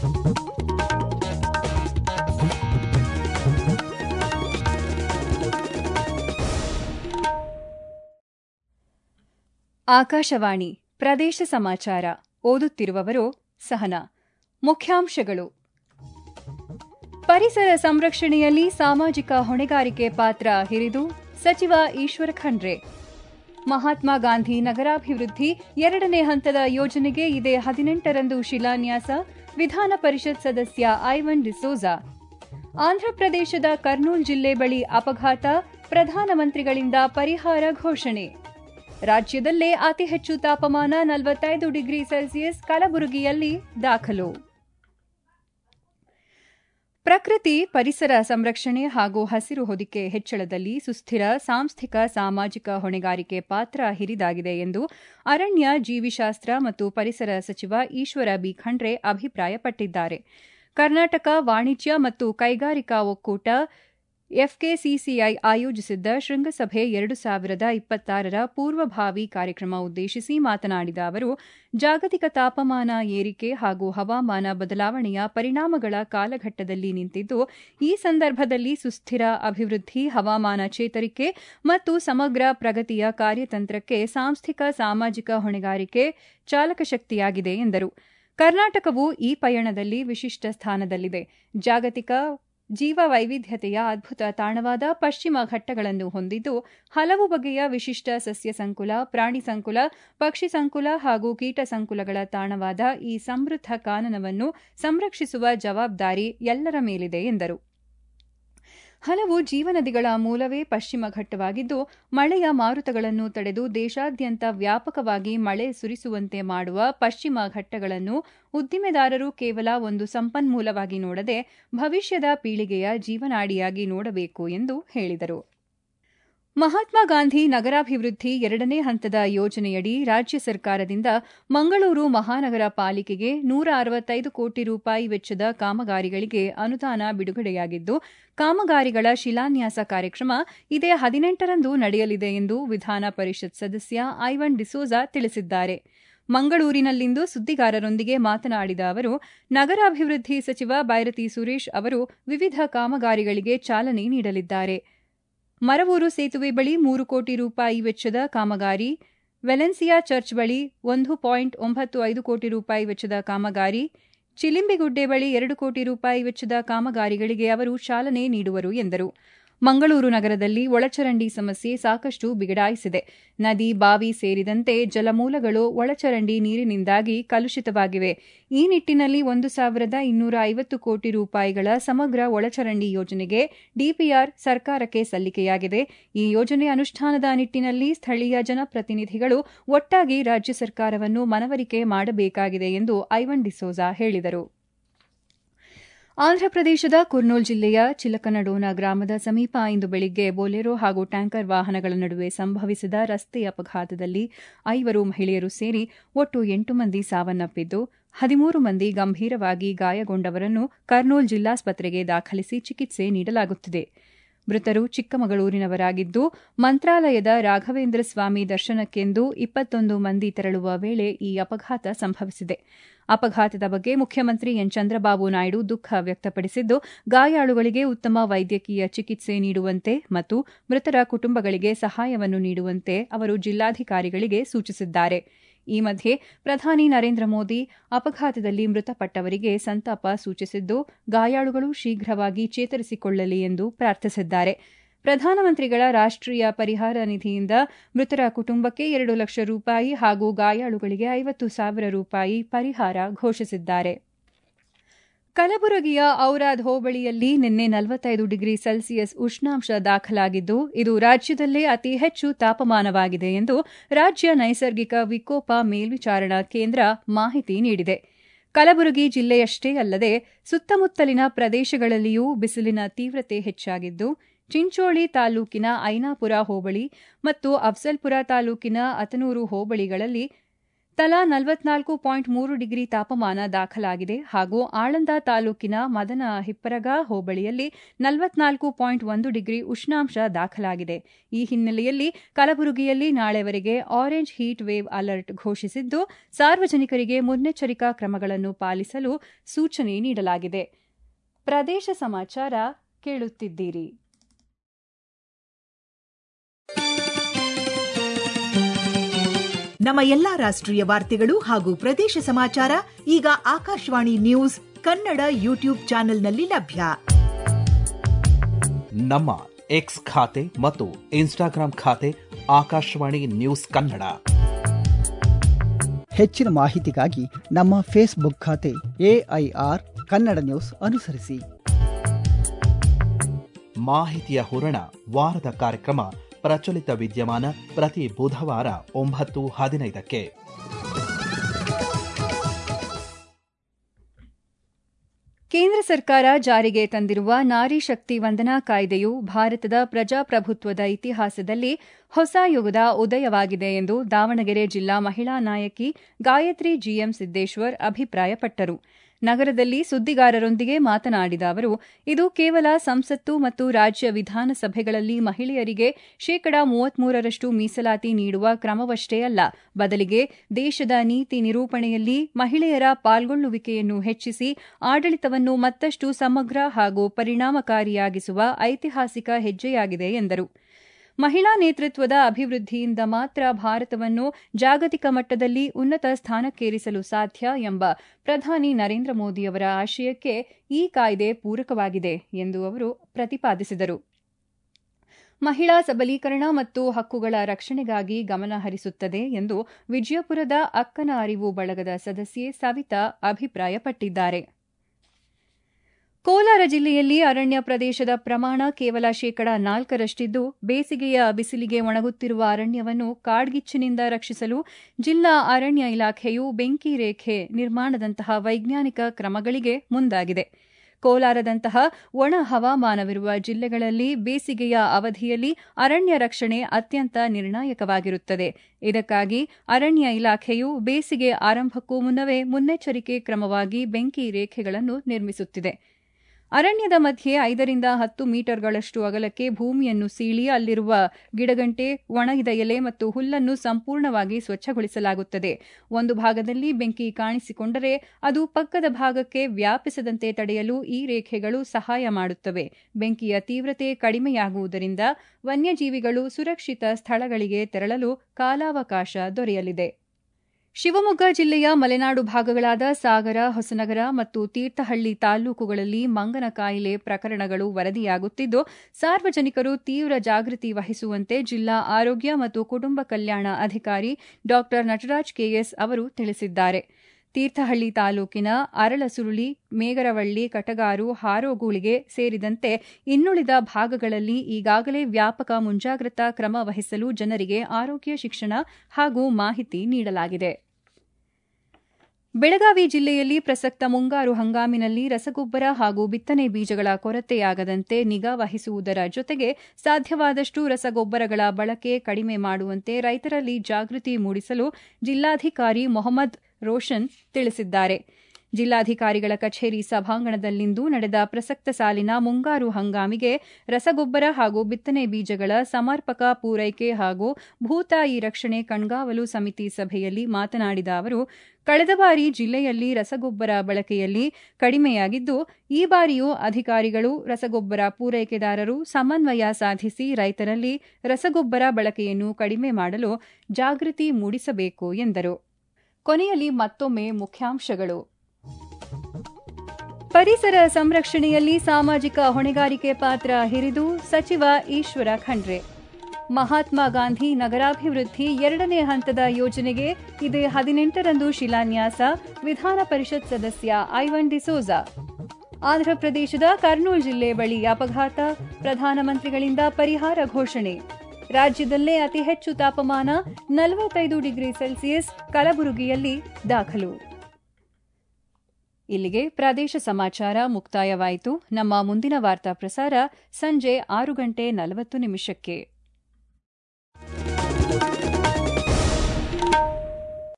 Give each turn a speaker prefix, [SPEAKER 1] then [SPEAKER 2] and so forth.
[SPEAKER 1] ಆಕಾಶವಾಣಿ ಪ್ರದೇಶ ಸಮಾಚಾರ ಓದುತ್ತಿರುವವರು ಸಹನಾ ಮುಖ್ಯಾಂಶಗಳು ಪರಿಸರ ಸಂರಕ್ಷಣೆಯಲ್ಲಿ ಸಾಮಾಜಿಕ ಹೊಣೆಗಾರಿಕೆ ಪಾತ್ರ ಹಿರಿದು ಸಚಿವ ಈಶ್ವರ ಖಂಡ್ರೆ ಮಹಾತ್ಮ ಗಾಂಧಿ ನಗರಾಭಿವೃದ್ಧಿ ಎರಡನೇ ಹಂತದ ಯೋಜನೆಗೆ ಇದೇ ಹದಿನೆಂಟರಂದು ಶಿಲಾನ್ಯಾಸ ವಿಧಾನ ಪರಿಷತ್ ಸದಸ್ಯ ಐವನ್ ಡಿಸೋಜಾ ಆಂಧ್ರಪ್ರದೇಶದ ಕರ್ನೂಲ್ ಜಿಲ್ಲೆ ಬಳಿ ಅಪಘಾತ ಪ್ರಧಾನಮಂತ್ರಿಗಳಿಂದ ಪರಿಹಾರ ಘೋಷಣೆ ರಾಜ್ಯದಲ್ಲೇ ಅತಿ ಹೆಚ್ಚು ತಾಪಮಾನ ನಲವತ್ತೈದು ಡಿಗ್ರಿ ಸೆಲ್ಸಿಯಸ್ ಕಲಬುರಗಿಯಲ್ಲಿ ದಾಖಲು ಪ್ರಕೃತಿ ಪರಿಸರ ಸಂರಕ್ಷಣೆ ಹಾಗೂ ಹಸಿರು ಹೊದಿಕೆ ಹೆಚ್ಚಳದಲ್ಲಿ ಸುಸ್ಥಿರ ಸಾಂಸ್ಥಿಕ ಸಾಮಾಜಿಕ ಹೊಣೆಗಾರಿಕೆ ಪಾತ್ರ ಹಿರಿದಾಗಿದೆ ಎಂದು ಅರಣ್ಯ ಜೀವಿಶಾಸ್ತ್ರ ಮತ್ತು ಪರಿಸರ ಸಚಿವ ಈಶ್ವರ ಬಿ ಖಂಡ್ರೆ ಅಭಿಪ್ರಾಯಪಟ್ಟಿದ್ದಾರೆ ಕರ್ನಾಟಕ ವಾಣಿಜ್ಯ ಮತ್ತು ಕೈಗಾರಿಕಾ ಒಕ್ಕೂಟ ಎಫ್ಕೆಸಿಸಿಐ ಆಯೋಜಿಸಿದ್ದ ಶೃಂಗಸಭೆ ಎರಡು ಸಾವಿರದ ಇಪ್ಪತ್ತಾರರ ಪೂರ್ವಭಾವಿ ಕಾರ್ಯಕ್ರಮ ಉದ್ದೇಶಿಸಿ ಮಾತನಾಡಿದ ಅವರು ಜಾಗತಿಕ ತಾಪಮಾನ ಏರಿಕೆ ಹಾಗೂ ಹವಾಮಾನ ಬದಲಾವಣೆಯ ಪರಿಣಾಮಗಳ ಕಾಲಘಟ್ಟದಲ್ಲಿ ನಿಂತಿದ್ದು ಈ ಸಂದರ್ಭದಲ್ಲಿ ಸುಸ್ಥಿರ ಅಭಿವೃದ್ಧಿ ಹವಾಮಾನ ಚೇತರಿಕೆ ಮತ್ತು ಸಮಗ್ರ ಪ್ರಗತಿಯ ಕಾರ್ಯತಂತ್ರಕ್ಕೆ ಸಾಂಸ್ಥಿಕ ಸಾಮಾಜಿಕ ಹೊಣೆಗಾರಿಕೆ ಚಾಲಕ ಶಕ್ತಿಯಾಗಿದೆ ಎಂದರು ಕರ್ನಾಟಕವು ಈ ಪಯಣದಲ್ಲಿ ವಿಶಿಷ್ಟ ಸ್ಥಾನದಲ್ಲಿದೆ ಜಾಗತಿಕ ಜೀವ ವೈವಿಧ್ಯತೆಯ ಅದ್ಭುತ ತಾಣವಾದ ಪಶ್ಚಿಮ ಘಟ್ಟಗಳನ್ನು ಹೊಂದಿದ್ದು ಹಲವು ಬಗೆಯ ವಿಶಿಷ್ಟ ಸಸ್ಯ ಸಂಕುಲ ಪ್ರಾಣಿ ಸಂಕುಲ ಪಕ್ಷಿ ಸಂಕುಲ ಹಾಗೂ ಕೀಟ ಸಂಕುಲಗಳ ತಾಣವಾದ ಈ ಸಮೃದ್ಧ ಕಾನನವನ್ನು ಸಂರಕ್ಷಿಸುವ ಜವಾಬ್ದಾರಿ ಎಲ್ಲರ ಮೇಲಿದೆ ಎಂದರು ಹಲವು ಜೀವನದಿಗಳ ಮೂಲವೇ ಪಶ್ಚಿಮ ಘಟ್ಟವಾಗಿದ್ದು ಮಳೆಯ ಮಾರುತಗಳನ್ನು ತಡೆದು ದೇಶಾದ್ಯಂತ ವ್ಯಾಪಕವಾಗಿ ಮಳೆ ಸುರಿಸುವಂತೆ ಮಾಡುವ ಪಶ್ಚಿಮ ಘಟ್ಟಗಳನ್ನು ಉದ್ದಿಮೆದಾರರು ಕೇವಲ ಒಂದು ಸಂಪನ್ಮೂಲವಾಗಿ ನೋಡದೆ ಭವಿಷ್ಯದ ಪೀಳಿಗೆಯ ಜೀವನಾಡಿಯಾಗಿ ನೋಡಬೇಕು ಎಂದು ಹೇಳಿದರು ಮಹಾತ್ಮ ಗಾಂಧಿ ನಗರಾಭಿವೃದ್ಧಿ ಎರಡನೇ ಹಂತದ ಯೋಜನೆಯಡಿ ರಾಜ್ಯ ಸರ್ಕಾರದಿಂದ ಮಂಗಳೂರು ಮಹಾನಗರ ಪಾಲಿಕೆಗೆ ನೂರ ಅರವತ್ತೈದು ಕೋಟಿ ರೂಪಾಯಿ ವೆಚ್ಚದ ಕಾಮಗಾರಿಗಳಿಗೆ ಅನುದಾನ ಬಿಡುಗಡೆಯಾಗಿದ್ದು ಕಾಮಗಾರಿಗಳ ಶಿಲಾನ್ಯಾಸ ಕಾರ್ಯಕ್ರಮ ಇದೇ ಹದಿನೆಂಟರಂದು ನಡೆಯಲಿದೆ ಎಂದು ವಿಧಾನ ಪರಿಷತ್ ಸದಸ್ಯ ಐವನ್ ಡಿಸೋಜಾ ತಿಳಿಸಿದ್ದಾರೆ ಮಂಗಳೂರಿನಲ್ಲಿಂದು ಸುದ್ದಿಗಾರರೊಂದಿಗೆ ಮಾತನಾಡಿದ ಅವರು ನಗರಾಭಿವೃದ್ಧಿ ಸಚಿವ ಬೈರತಿ ಸುರೇಶ್ ಅವರು ವಿವಿಧ ಕಾಮಗಾರಿಗಳಿಗೆ ಚಾಲನೆ ನೀಡಲಿದ್ದಾರೆ ಮರವೂರು ಸೇತುವೆ ಬಳಿ ಮೂರು ಕೋಟಿ ರೂಪಾಯಿ ವೆಚ್ಚದ ಕಾಮಗಾರಿ ವೆಲೆನ್ಸಿಯಾ ಚರ್ಚ್ ಬಳಿ ಒಂದು ಪಾಯಿಂಟ್ ಒಂಬತ್ತು ಐದು ಕೋಟಿ ರೂಪಾಯಿ ವೆಚ್ಚದ ಕಾಮಗಾರಿ ಚಿಲಿಂಬಿಗುಡ್ಡೆ ಬಳಿ ಎರಡು ಕೋಟಿ ರೂಪಾಯಿ ವೆಚ್ಚದ ಕಾಮಗಾರಿಗಳಿಗೆ ಅವರು ಚಾಲನೆ ನೀಡುವರು ಎಂದರು ಮಂಗಳೂರು ನಗರದಲ್ಲಿ ಒಳಚರಂಡಿ ಸಮಸ್ಯೆ ಸಾಕಷ್ಟು ಬಿಗಡಾಯಿಸಿದೆ ನದಿ ಬಾವಿ ಸೇರಿದಂತೆ ಜಲಮೂಲಗಳು ಒಳಚರಂಡಿ ನೀರಿನಿಂದಾಗಿ ಕಲುಷಿತವಾಗಿವೆ ಈ ನಿಟ್ಟಿನಲ್ಲಿ ಒಂದು ಸಾವಿರದ ಇನ್ನೂರ ಐವತ್ತು ಕೋಟಿ ರೂಪಾಯಿಗಳ ಸಮಗ್ರ ಒಳಚರಂಡಿ ಯೋಜನೆಗೆ ಡಿಪಿಆರ್ ಸರ್ಕಾರಕ್ಕೆ ಸಲ್ಲಿಕೆಯಾಗಿದೆ ಈ ಯೋಜನೆ ಅನುಷ್ಠಾನದ ನಿಟ್ಟಿನಲ್ಲಿ ಸ್ಥಳೀಯ ಜನಪ್ರತಿನಿಧಿಗಳು ಒಟ್ಟಾಗಿ ರಾಜ್ಯ ಸರ್ಕಾರವನ್ನು ಮನವರಿಕೆ ಮಾಡಬೇಕಾಗಿದೆ ಎಂದು ಐವನ್ ಡಿಸೋಜಾ ಹೇಳಿದರು ಆಂಧ್ರಪ್ರದೇಶದ ಕುರ್ನೂಲ್ ಜಿಲ್ಲೆಯ ಚಿಲಕನಡೋನ ಗ್ರಾಮದ ಸಮೀಪ ಇಂದು ಬೆಳಿಗ್ಗೆ ಬೊಲೆರೋ ಹಾಗೂ ಟ್ಯಾಂಕರ್ ವಾಹನಗಳ ನಡುವೆ ಸಂಭವಿಸಿದ ರಸ್ತೆ ಅಪಘಾತದಲ್ಲಿ ಐವರು ಮಹಿಳೆಯರು ಸೇರಿ ಒಟ್ಟು ಎಂಟು ಮಂದಿ ಸಾವನ್ನಪ್ಪಿದ್ದು ಹದಿಮೂರು ಮಂದಿ ಗಂಭೀರವಾಗಿ ಗಾಯಗೊಂಡವರನ್ನು ಕರ್ನೂಲ್ ಜಿಲ್ಲಾಸ್ಪತ್ರೆಗೆ ದಾಖಲಿಸಿ ಚಿಕಿತ್ಸೆ ನೀಡಲಾಗುತ್ತಿದೆ ಮೃತರು ಚಿಕ್ಕಮಗಳೂರಿನವರಾಗಿದ್ದು ಮಂತ್ರಾಲಯದ ರಾಘವೇಂದ್ರ ಸ್ವಾಮಿ ದರ್ಶನಕ್ಕೆಂದು ಇಪ್ಪತ್ತೊಂದು ಮಂದಿ ತೆರಳುವ ವೇಳೆ ಈ ಅಪಘಾತ ಸಂಭವಿಸಿದೆ ಅಪಘಾತದ ಬಗ್ಗೆ ಮುಖ್ಯಮಂತ್ರಿ ಎನ್ ಚಂದ್ರಬಾಬು ನಾಯ್ಡು ದುಃಖ ವ್ಯಕ್ತಪಡಿಸಿದ್ದು ಗಾಯಾಳುಗಳಿಗೆ ಉತ್ತಮ ವೈದ್ಯಕೀಯ ಚಿಕಿತ್ಸೆ ನೀಡುವಂತೆ ಮತ್ತು ಮೃತರ ಕುಟುಂಬಗಳಿಗೆ ಸಹಾಯವನ್ನು ನೀಡುವಂತೆ ಅವರು ಜಿಲ್ಲಾಧಿಕಾರಿಗಳಿಗೆ ಸೂಚಿಸಿದ್ದಾರೆ ಈ ಮಧ್ಯೆ ಪ್ರಧಾನಿ ನರೇಂದ್ರ ಮೋದಿ ಅಪಘಾತದಲ್ಲಿ ಮೃತಪಟ್ಟವರಿಗೆ ಸಂತಾಪ ಸೂಚಿಸಿದ್ದು ಗಾಯಾಳುಗಳು ಶೀಘ್ರವಾಗಿ ಚೇತರಿಸಿಕೊಳ್ಳಲಿ ಎಂದು ಪ್ರಾರ್ಥಿಸಿದ್ದಾರೆ ಪ್ರಧಾನಮಂತ್ರಿಗಳ ರಾಷ್ಟೀಯ ಪರಿಹಾರ ನಿಧಿಯಿಂದ ಮೃತರ ಕುಟುಂಬಕ್ಕೆ ಎರಡು ಲಕ್ಷ ರೂಪಾಯಿ ಹಾಗೂ ಗಾಯಾಳುಗಳಿಗೆ ಐವತ್ತು ಸಾವಿರ ರೂಪಾಯಿ ಪರಿಹಾರ ಘೋಷಿಸಿದ್ದಾರೆ ಕಲಬುರಗಿಯ ಔರಾದ್ ಹೋಬಳಿಯಲ್ಲಿ ನಿನ್ನೆ ನಲವತ್ತೈದು ಡಿಗ್ರಿ ಸೆಲ್ಸಿಯಸ್ ಉಷ್ಣಾಂಶ ದಾಖಲಾಗಿದ್ದು ಇದು ರಾಜ್ಯದಲ್ಲೇ ಅತಿ ಹೆಚ್ಚು ತಾಪಮಾನವಾಗಿದೆ ಎಂದು ರಾಜ್ಯ ನೈಸರ್ಗಿಕ ವಿಕೋಪ ಮೇಲ್ವಿಚಾರಣಾ ಕೇಂದ್ರ ಮಾಹಿತಿ ನೀಡಿದೆ ಕಲಬುರಗಿ ಜಿಲ್ಲೆಯಷ್ಟೇ ಅಲ್ಲದೆ ಸುತ್ತಮುತ್ತಲಿನ ಪ್ರದೇಶಗಳಲ್ಲಿಯೂ ಬಿಸಿಲಿನ ತೀವ್ರತೆ ಹೆಚ್ಚಾಗಿದ್ದು ಚಿಂಚೋಳಿ ತಾಲೂಕಿನ ಐನಾಪುರ ಹೋಬಳಿ ಮತ್ತು ಅಫ್ಜಲ್ಪುರ ತಾಲೂಕಿನ ಅತನೂರು ಹೋಬಳಿಗಳಲ್ಲಿ ತಲಾ ನಲವತ್ನಾಲ್ಕು ಪಾಯಿಂಟ್ ಮೂರು ಡಿಗ್ರಿ ತಾಪಮಾನ ದಾಖಲಾಗಿದೆ ಹಾಗೂ ಆಳಂದ ತಾಲೂಕಿನ ಮದನ ಹಿಪ್ಪರಗ ಹೋಬಳಿಯಲ್ಲಿ ನಲವತ್ನಾಲ್ಕು ಪಾಯಿಂಟ್ ಒಂದು ಡಿಗ್ರಿ ಉಷ್ಣಾಂಶ ದಾಖಲಾಗಿದೆ ಈ ಹಿನ್ನೆಲೆಯಲ್ಲಿ ಕಲಬುರಗಿಯಲ್ಲಿ ನಾಳೆವರೆಗೆ ಆರೆಂಜ್ ಹೀಟ್ ವೇವ್ ಅಲರ್ಟ್ ಘೋಷಿಸಿದ್ದು ಸಾರ್ವಜನಿಕರಿಗೆ ಮುನ್ನೆಚ್ಚರಿಕಾ ಕ್ರಮಗಳನ್ನು ಪಾಲಿಸಲು ಸೂಚನೆ ನೀಡಲಾಗಿದೆ ಪ್ರದೇಶ ಸಮಾಚಾರ ಕೇಳುತ್ತಿದ್ದೀರಿ
[SPEAKER 2] ನಮ್ಮ ಎಲ್ಲಾ ರಾಷ್ಟ್ರೀಯ ವಾರ್ತೆಗಳು ಹಾಗೂ ಪ್ರದೇಶ ಸಮಾಚಾರ ಈಗ ಆಕಾಶವಾಣಿ ನ್ಯೂಸ್ ಕನ್ನಡ ಯೂಟ್ಯೂಬ್ ಚಾನೆಲ್ನಲ್ಲಿ ಲಭ್ಯ
[SPEAKER 3] ನಮ್ಮ ಎಕ್ಸ್ ಖಾತೆ ಮತ್ತು ಇನ್ಸ್ಟಾಗ್ರಾಂ ಖಾತೆ ಆಕಾಶವಾಣಿ ನ್ಯೂಸ್ ಕನ್ನಡ
[SPEAKER 4] ಹೆಚ್ಚಿನ ಮಾಹಿತಿಗಾಗಿ ನಮ್ಮ ಫೇಸ್ಬುಕ್ ಖಾತೆ ಎಐಆರ್ ಕನ್ನಡ ನ್ಯೂಸ್ ಅನುಸರಿಸಿ
[SPEAKER 3] ಮಾಹಿತಿಯ ಹೂರಣ ವಾರದ ಕಾರ್ಯಕ್ರಮ ಪ್ರಚಲಿತ ವಿದ್ಯಮಾನ ಪ್ರತಿ ಬುಧವಾರ ಒಂಬತ್ತು ಹದಿನೈದಕ್ಕೆ
[SPEAKER 1] ಕೇಂದ್ರ ಸರ್ಕಾರ ಜಾರಿಗೆ ತಂದಿರುವ ನಾರಿ ಶಕ್ತಿ ವಂದನಾ ಕಾಯ್ದೆಯು ಭಾರತದ ಪ್ರಜಾಪ್ರಭುತ್ವದ ಇತಿಹಾಸದಲ್ಲಿ ಹೊಸ ಯುಗದ ಉದಯವಾಗಿದೆ ಎಂದು ದಾವಣಗೆರೆ ಜಿಲ್ಲಾ ಮಹಿಳಾ ನಾಯಕಿ ಗಾಯತ್ರಿ ಜಿಎಂ ಸಿದ್ದೇಶ್ವರ್ ಅಭಿಪ್ರಾಯಪಟ್ಟರು ನಗರದಲ್ಲಿ ಸುದ್ದಿಗಾರರೊಂದಿಗೆ ಮಾತನಾಡಿದ ಅವರು ಇದು ಕೇವಲ ಸಂಸತ್ತು ಮತ್ತು ರಾಜ್ಯ ವಿಧಾನಸಭೆಗಳಲ್ಲಿ ಮಹಿಳೆಯರಿಗೆ ಶೇಕಡಾ ಮೂವತ್ಮೂರರಷ್ಟು ಮೀಸಲಾತಿ ನೀಡುವ ಕ್ರಮವಷ್ಟೇ ಅಲ್ಲ ಬದಲಿಗೆ ದೇಶದ ನೀತಿ ನಿರೂಪಣೆಯಲ್ಲಿ ಮಹಿಳೆಯರ ಪಾಲ್ಗೊಳ್ಳುವಿಕೆಯನ್ನು ಹೆಚ್ಚಿಸಿ ಆಡಳಿತವನ್ನು ಮತ್ತಷ್ಟು ಸಮಗ್ರ ಹಾಗೂ ಪರಿಣಾಮಕಾರಿಯಾಗಿಸುವ ಐತಿಹಾಸಿಕ ಹೆಜ್ಜೆಯಾಗಿದೆ ಎಂದರು ಮಹಿಳಾ ನೇತೃತ್ವದ ಅಭಿವೃದ್ಧಿಯಿಂದ ಮಾತ್ರ ಭಾರತವನ್ನು ಜಾಗತಿಕ ಮಟ್ಟದಲ್ಲಿ ಉನ್ನತ ಸ್ಥಾನಕ್ಕೇರಿಸಲು ಸಾಧ್ಯ ಎಂಬ ಪ್ರಧಾನಿ ನರೇಂದ್ರ ಮೋದಿಯವರ ಆಶಯಕ್ಕೆ ಈ ಕಾಯ್ದೆ ಪೂರಕವಾಗಿದೆ ಎಂದು ಅವರು ಪ್ರತಿಪಾದಿಸಿದರು ಮಹಿಳಾ ಸಬಲೀಕರಣ ಮತ್ತು ಹಕ್ಕುಗಳ ರಕ್ಷಣೆಗಾಗಿ ಗಮನ ಹರಿಸುತ್ತದೆ ಎಂದು ವಿಜಯಪುರದ ಅಕ್ಕನ ಅರಿವು ಬಳಗದ ಸದಸ್ಯೆ ಸವಿತಾ ಅಭಿಪ್ರಾಯಪಟ್ಟಿದ್ದಾರೆ ಕೋಲಾರ ಜಿಲ್ಲೆಯಲ್ಲಿ ಅರಣ್ಯ ಪ್ರದೇಶದ ಪ್ರಮಾಣ ಕೇವಲ ಶೇಕಡ ನಾಲ್ಕರಷ್ಟಿದ್ದು ಬೇಸಿಗೆಯ ಬಿಸಿಲಿಗೆ ಒಣಗುತ್ತಿರುವ ಅರಣ್ಯವನ್ನು ಕಾಡ್ಗಿಚ್ಚಿನಿಂದ ರಕ್ಷಿಸಲು ಜಿಲ್ಲಾ ಅರಣ್ಯ ಇಲಾಖೆಯು ಬೆಂಕಿ ರೇಖೆ ನಿರ್ಮಾಣದಂತಹ ವೈಜ್ಞಾನಿಕ ಕ್ರಮಗಳಿಗೆ ಮುಂದಾಗಿದೆ ಕೋಲಾರದಂತಹ ಒಣ ಹವಾಮಾನವಿರುವ ಜಿಲ್ಲೆಗಳಲ್ಲಿ ಬೇಸಿಗೆಯ ಅವಧಿಯಲ್ಲಿ ಅರಣ್ಯ ರಕ್ಷಣೆ ಅತ್ಯಂತ ನಿರ್ಣಾಯಕವಾಗಿರುತ್ತದೆ ಇದಕ್ಕಾಗಿ ಅರಣ್ಯ ಇಲಾಖೆಯು ಬೇಸಿಗೆ ಆರಂಭಕ್ಕೂ ಮುನ್ನವೇ ಮುನ್ನೆಚ್ಚರಿಕೆ ಕ್ರಮವಾಗಿ ಬೆಂಕಿ ರೇಖೆಗಳನ್ನು ನಿರ್ಮಿಸುತ್ತಿದೆ ಅರಣ್ಯದ ಮಧ್ಯೆ ಐದರಿಂದ ಹತ್ತು ಮೀಟರ್ಗಳಷ್ಟು ಅಗಲಕ್ಕೆ ಭೂಮಿಯನ್ನು ಸೀಳಿ ಅಲ್ಲಿರುವ ಗಿಡಗಂಟೆ ಒಣಗಿದ ಎಲೆ ಮತ್ತು ಹುಲ್ಲನ್ನು ಸಂಪೂರ್ಣವಾಗಿ ಸ್ವಚ್ಛಗೊಳಿಸಲಾಗುತ್ತದೆ ಒಂದು ಭಾಗದಲ್ಲಿ ಬೆಂಕಿ ಕಾಣಿಸಿಕೊಂಡರೆ ಅದು ಪಕ್ಕದ ಭಾಗಕ್ಕೆ ವ್ಯಾಪಿಸದಂತೆ ತಡೆಯಲು ಈ ರೇಖೆಗಳು ಸಹಾಯ ಮಾಡುತ್ತವೆ ಬೆಂಕಿಯ ತೀವ್ರತೆ ಕಡಿಮೆಯಾಗುವುದರಿಂದ ವನ್ಯಜೀವಿಗಳು ಸುರಕ್ಷಿತ ಸ್ಥಳಗಳಿಗೆ ತೆರಳಲು ಕಾಲಾವಕಾಶ ದೊರೆಯಲಿದೆ ಶಿವಮೊಗ್ಗ ಜಿಲ್ಲೆಯ ಮಲೆನಾಡು ಭಾಗಗಳಾದ ಸಾಗರ ಹೊಸನಗರ ಮತ್ತು ತೀರ್ಥಹಳ್ಳಿ ತಾಲ್ಲೂಕುಗಳಲ್ಲಿ ಮಂಗನ ಕಾಯಿಲೆ ಪ್ರಕರಣಗಳು ವರದಿಯಾಗುತ್ತಿದ್ದು ಸಾರ್ವಜನಿಕರು ತೀವ್ರ ಜಾಗೃತಿ ವಹಿಸುವಂತೆ ಜಿಲ್ಲಾ ಆರೋಗ್ಯ ಮತ್ತು ಕುಟುಂಬ ಕಲ್ಯಾಣ ಅಧಿಕಾರಿ ಡಾ ನಟರಾಜ್ ಕೆಎಸ್ ಅವರು ತಿಳಿಸಿದ್ದಾರೆ ತೀರ್ಥಹಳ್ಳಿ ತಾಲೂಕಿನ ಅರಳಸುರುಳಿ ಮೇಗರವಳ್ಳಿ ಕಟಗಾರು ಹಾರೋಗೂಳಿಗೆ ಸೇರಿದಂತೆ ಇನ್ನುಳಿದ ಭಾಗಗಳಲ್ಲಿ ಈಗಾಗಲೇ ವ್ಯಾಪಕ ಮುಂಜಾಗ್ರತಾ ಕ್ರಮ ವಹಿಸಲು ಜನರಿಗೆ ಆರೋಗ್ಯ ಶಿಕ್ಷಣ ಹಾಗೂ ಮಾಹಿತಿ ನೀಡಲಾಗಿದೆ ಬೆಳಗಾವಿ ಜಿಲ್ಲೆಯಲ್ಲಿ ಪ್ರಸಕ್ತ ಮುಂಗಾರು ಹಂಗಾಮಿನಲ್ಲಿ ರಸಗೊಬ್ಬರ ಹಾಗೂ ಬಿತ್ತನೆ ಬೀಜಗಳ ಕೊರತೆಯಾಗದಂತೆ ನಿಗಾ ವಹಿಸುವುದರ ಜೊತೆಗೆ ಸಾಧ್ಯವಾದಷ್ಟು ರಸಗೊಬ್ಬರಗಳ ಬಳಕೆ ಕಡಿಮೆ ಮಾಡುವಂತೆ ರೈತರಲ್ಲಿ ಜಾಗೃತಿ ಮೂಡಿಸಲು ಜಿಲ್ಲಾಧಿಕಾರಿ ಮೊಹಮ್ಮದ್ ರೋಷನ್ ತಿಳಿಸಿದ್ದಾರೆ ಜಿಲ್ಲಾಧಿಕಾರಿಗಳ ಕಚೇರಿ ಸಭಾಂಗಣದಲ್ಲಿಂದು ನಡೆದ ಪ್ರಸಕ್ತ ಸಾಲಿನ ಮುಂಗಾರು ಹಂಗಾಮಿಗೆ ರಸಗೊಬ್ಬರ ಹಾಗೂ ಬಿತ್ತನೆ ಬೀಜಗಳ ಸಮರ್ಪಕ ಪೂರೈಕೆ ಹಾಗೂ ಭೂತಾಯಿ ರಕ್ಷಣೆ ಕಣ್ಗಾವಲು ಸಮಿತಿ ಸಭೆಯಲ್ಲಿ ಮಾತನಾಡಿದ ಅವರು ಕಳೆದ ಬಾರಿ ಜಿಲ್ಲೆಯಲ್ಲಿ ರಸಗೊಬ್ಬರ ಬಳಕೆಯಲ್ಲಿ ಕಡಿಮೆಯಾಗಿದ್ದು ಈ ಬಾರಿಯೂ ಅಧಿಕಾರಿಗಳು ರಸಗೊಬ್ಬರ ಪೂರೈಕೆದಾರರು ಸಮನ್ವಯ ಸಾಧಿಸಿ ರೈತರಲ್ಲಿ ರಸಗೊಬ್ಬರ ಬಳಕೆಯನ್ನು ಕಡಿಮೆ ಮಾಡಲು ಜಾಗೃತಿ ಮೂಡಿಸಬೇಕು ಎಂದರು ಕೊನೆಯಲ್ಲಿ ಮತ್ತೊಮ್ಮೆ ಮುಖ್ಯಾಂಶಗಳು ಪರಿಸರ ಸಂರಕ್ಷಣೆಯಲ್ಲಿ ಸಾಮಾಜಿಕ ಹೊಣೆಗಾರಿಕೆ ಪಾತ್ರ ಹಿರಿದು ಸಚಿವ ಈಶ್ವರ ಖಂಡ್ರೆ ಮಹಾತ್ಮ ಗಾಂಧಿ ನಗರಾಭಿವೃದ್ಧಿ ಎರಡನೇ ಹಂತದ ಯೋಜನೆಗೆ ಇದೇ ಹದಿನೆಂಟರಂದು ಶಿಲಾನ್ಯಾಸ ವಿಧಾನ ಪರಿಷತ್ ಸದಸ್ಯ ಐವನ್ ಡಿಸೋಜಾ ಆಂಧ್ರಪ್ರದೇಶದ ಕರ್ನೂಲ್ ಜಿಲ್ಲೆ ಬಳಿ ಅಪಘಾತ ಪ್ರಧಾನಮಂತ್ರಿಗಳಿಂದ ಪರಿಹಾರ ಘೋಷಣೆ ರಾಜ್ಯದಲ್ಲೇ ಅತಿ ಹೆಚ್ಚು ತಾಪಮಾನ ನಲವತ್ತೈದು ಡಿಗ್ರಿ ಸೆಲ್ಸಿಯಸ್ ಕಲಬುರಗಿಯಲ್ಲಿ ದಾಖಲು ಇಲ್ಲಿಗೆ ಪ್ರದೇಶ ಸಮಾಚಾರ ಮುಕ್ತಾಯವಾಯಿತು ನಮ್ಮ ಮುಂದಿನ ವಾರ್ತಾ ಪ್ರಸಾರ ಸಂಜೆ ಆರು ಗಂಟೆ ನಲವತ್ತು ನಿಮಿಷಕ್ಕೆ